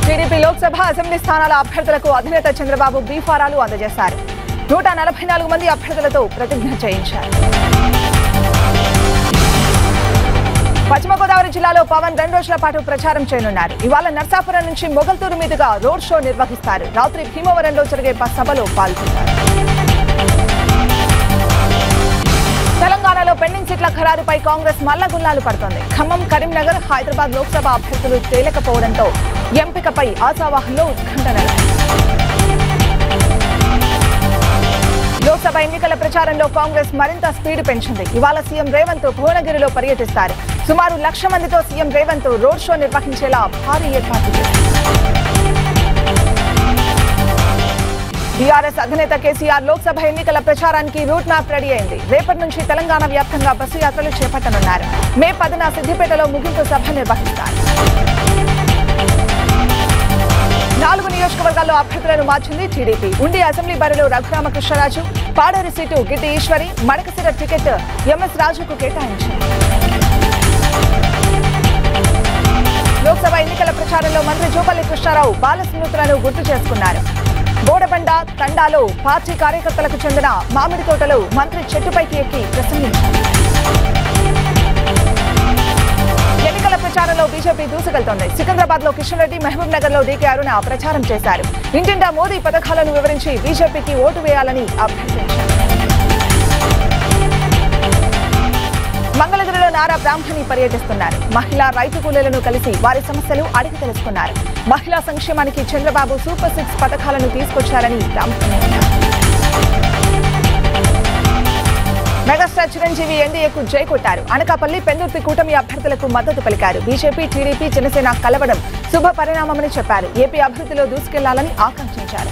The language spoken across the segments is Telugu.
టీడీపీ లోక్సభ అసెంబ్లీ స్థానాల అభ్యర్థులకు అధినేత చంద్రబాబు బీఫారాలు అందజేశారు నూట నలభై నాలుగు మంది అభ్యర్థులతో ప్రతిజ్ఞ చేయించారు పశ్చిమ గోదావరి జిల్లాలో పవన్ రెండు రోజుల పాటు ప్రచారం చేయనున్నారు ఇవాళ నర్సాపురం నుంచి మొగల్తూరు మీదుగా రోడ్ షో నిర్వహిస్తారు రాత్రి భీమవరంలో జరిగే బస్ సభలో పాల్గొంటారు తెలంగాణలో పెండింగ్ సీట్ల ఖరారుపై కాంగ్రెస్ మల్లగుల్లాలు పడుతోంది ఖమ్మం కరీంనగర్ హైదరాబాద్ లోక్సభ అభ్యర్థులు తేలకపోవడంతో ఎంపికపై ఆశావాహంలో ఉత్కంఠ నెలకొంది లోక్సభ ఎన్నికల ప్రచారంలో కాంగ్రెస్ మరింత స్పీడ్ పెంచింది ఇవాళ సీఎం రేవంత్ భువనగిరిలో పర్యటిస్తారు సుమారు లక్ష మందితో సీఎం రేవంత్ రోడ్ షో నిర్వహించేలా భారీ ఏర్పాట్లు చేశారు బీఆర్ఎస్ అధినేత కేసీఆర్ లోక్సభ ఎన్నికల ప్రచారానికి రూట్ మ్యాప్ రెడీ అయింది రేపటి నుంచి తెలంగాణ వ్యాప్తంగా బస్సు యాత్రలు చేపట్టనున్నారు మే పదిన సిద్దిపేటలో ముగింపు సభ నిర్వహిస్తారు నాలుగు నియోజకవర్గాల్లో అభ్యర్థులను మార్చింది టీడీపీ ఉండి అసెంబ్లీ బరిలో Raghuramakrishnaraju Paderu seat Giddi Eswari Madakasira ticket MS రాజుకు కేటాయించింది లోక్సభ ఎన్నికల ప్రచారంలో మంత్రి జూపల్లి కృష్ణారావు బాలస్మృతులను గుర్తు చేసుకున్నారు బోడబండ తండాలో పార్టీ కార్యకర్తలకు చెందిన మామిడి తోటలో మంత్రి చెట్టుపైకి ఎక్కి ప్రసంగించారు ఎన్నికల ప్రచారంలో బీజేపీ దూసుకెళ్తోంది సికింద్రాబాద్ లో కిషన్ రెడ్డి మహబూబ్ నగర్ లో డీకే అరుణ ప్రచారం చేశారు ఇంటింటా మోదీ పథకాలను వివరించి బీజేపీకి ఓటు వేయాలని అభ్యర్థించారు మంగళగిరిలో నారా బ్రాహ్మణి పర్యటిస్తున్నారు మహిళా రైతు కూలీలను కలిసి వారి సమస్యలు అడిగి తెలుసుకున్నారు మహిళా సంక్షేమానికి చంద్రబాబు సూపర్ సిక్స్ పథకాలను తీసుకొచ్చారని బ్రాహ్మణి అన్నారు మెగాస్టార్ చిరంజీవి ఎన్డీఏకు జై కొట్టారు అనకాపల్లి పెందుర్తి కూటమి అభ్యర్థులకు మద్దతు పలికారు బీజేపీ టీడీపీ జనసేన కలవడం శుభ పరిణామమని చెప్పారు ఏపీ అభివృద్ధిలో దూసుకెళ్లాలని ఆకాంక్షించారు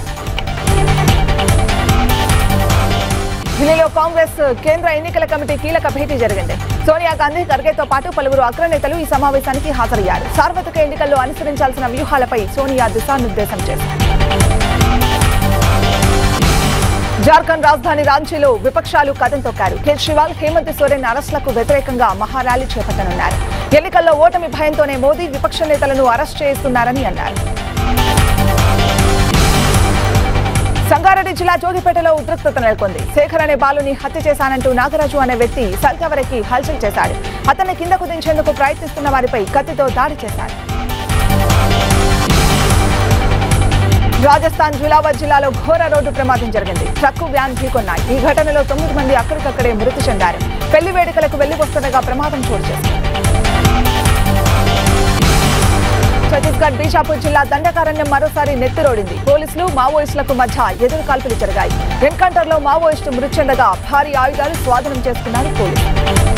ఢిల్లీలో కాంగ్రెస్ కేంద్ర ఎన్నికల కమిటీ కీలక భేటీ జరిగింది సోనియా గాంధీ ఖర్గేతో పాటు పలువురు అగ్రనేతలు ఈ సమావేశానికి హాజరయ్యారు సార్వత్రిక ఎన్నికల్లో అనుసరించాల్సిన వ్యూహాలపై సోనియా దిశానిర్దేశం చేశారు జార్ఖండ్ రాజధాని రాంచీలో విపక్షాలు కథం తొక్కారు కేజ్రీవాల్ హేమంత్ సోరెన్ అరెస్టులకు వ్యతిరేకంగా మహార్యాలీ చేపట్టనున్నారు ఎన్నికల్లో ఓటమి భయంతోనే మోదీ విపక్ష నేతలను అరెస్ట్ చేస్తున్నారని అన్నారు సంగారెడ్డి జిల్లా జోగిపేటలో ఉద్రిక్తత నెలకొంది శేఖర్ అనే బాలుని హత్య చేశానంటూ నాగరాజు అనే వ్యక్తి సల్కవరకి హల్చల్ చేశాడు అతన్ని కిందకు దించేందుకు ప్రయత్నిస్తున్న వారిపై కత్తితో దాడి చేశాడు రాజస్థాన్ జులావర్ జిల్లాలో ఘోర రోడ్డు ప్రమాదం జరిగింది ట్రక్కు వ్యాన్ ఢీకొన్నాయి ఈ ఘటనలో తొమ్మిది మంది అక్కడికక్కడే మృతి చెందారు పెళ్లి వేడుకలకు వెళ్లి వస్తుండగా ప్రమాదం చోటు చేసుకుంది ఛత్తీస్గఢ్ బీజాపూర్ జిల్లా దండకారణ్యం మరోసారి నెత్తిరోడింది పోలీసులు మావోయిస్టులకు మధ్య ఎదురు కాల్పులు జరిగాయి ఎన్కౌంటర్లో మావోయిస్టు మృతి చెందగా భారీ ఆయుధాలు స్వాధీనం చేసుకున్నారు పోలీసులు